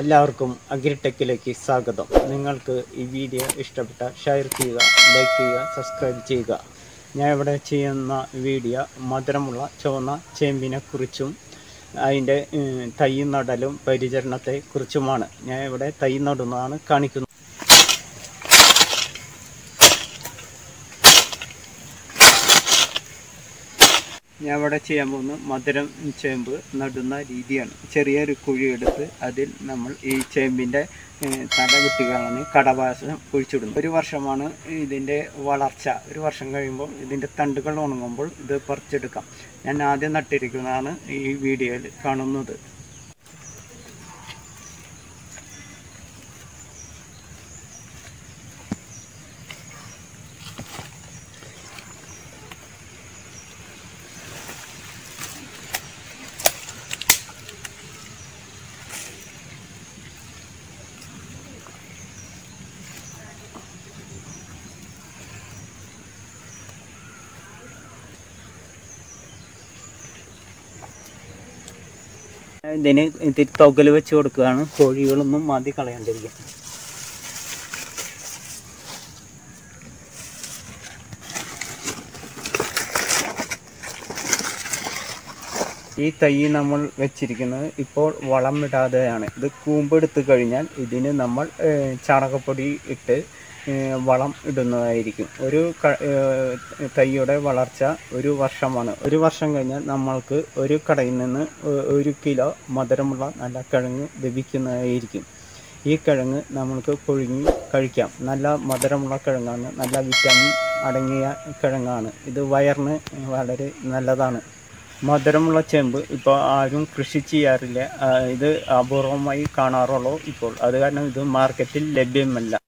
എല്ലാവർക്കും അഗ്രിടെക്കിലേക്ക് സ്വാഗതം നിങ്ങൾക്ക് ഈ വീഡിയോ ഇഷ്ടപ്പെട്ട ഷെയർ ചെയ്യുക ലൈക്ക് ചെയ്യുക സബ്സ്ക്രൈബ് ചെയ്യുക ഞാൻ ഇവിടെ ചെയ്യുന്ന വീഡിയോ മധുരമുള്ള ചുവന്ന ചേമ്പിനെ കുറിച്ചും അതിൻ്റെ ഉം, തൈ നടലും പരിചരണത്തെ കുറിച്ചുമാണ് ഞാൻ ഇവിടെ തൈ നടുന്നതാണ് കാണിക്കുന്നത് ഞാൻ ഇവിടെ ചെയ്യാൻ പോകുന്നത് മധുരം ചേമ്പ് നടുന്ന രീതിയാണ് ചെറിയൊരു കുഴി എടുത്ത് അതിൽ നമ്മൾ ഈ ചേമ്പിൻ്റെ തല കുട്ടികളാണ് കടവാസം കുഴിച്ചിടുന്നത് ഒരു വർഷമാണ് ഇതിൻ്റെ വളർച്ച ഒരു വർഷം കഴിയുമ്പോൾ ഇതിൻ്റെ തണ്ടുകൾ ഉണങ്ങുമ്പോൾ ഇത് പറിച്ചെടുക്കാം ഞാൻ ആദ്യം നട്ടിരിക്കുന്നതാണ് ഈ വീഡിയോയിൽ കാണുന്നത് ഇതിന് ഇതിൽ തൊകൽ വെച്ച് കൊടുക്കുകയാണ് കോഴികളൊന്നും മതി കളയാണ്ടിരിക്കാൻ ഈ തൈ നമ്മൾ വെച്ചിരിക്കുന്നത് ഇപ്പോൾ വളം ഇടാതെയാണ് ഇത് കൂമ്പെടുത്ത് കഴിഞ്ഞാൽ ഇതിന് നമ്മൾ ഏഹ്, ചാണകപ്പൊടി ഇട്ട് ഏഹ്, വളം ഇടുന്നതായിരിക്കും ഒരു ക- ഏഹ്, തൈയുടെ വളർച്ച ഒരു വർഷമാണ് ഒരു വർഷം കഴിഞ്ഞാൽ നമ്മൾക്ക് ഒരു കടയിൽ നിന്ന് ഒ- ഒരു കിലോ മധുരമുള്ള നല്ല കിഴങ്ങ് ലഭിക്കുന്നതായിരിക്കും ഈ കിഴങ്ങ് നമ്മൾക്ക് പുഴുങ്ങി കഴിക്കാം നല്ല മധുരമുള്ള കിഴങ്ങാണ് നല്ല വിറ്റാമിൻ അടങ്ങിയ കിഴങ്ങാണ് ഇത് വയറിന് വളരെ നല്ലതാണ് മധുരമുള്ള ചേമ്പ് ഇപ്പോൾ ആരും കൃഷി ചെയ്യാറില്ല ആ, ഇത് അപൂർവമായി കാണാറുള്ളൂ ഇപ്പോൾ അത് കാരണം ഇത് മാർക്കറ്റിൽ ലഭ്യമല്ല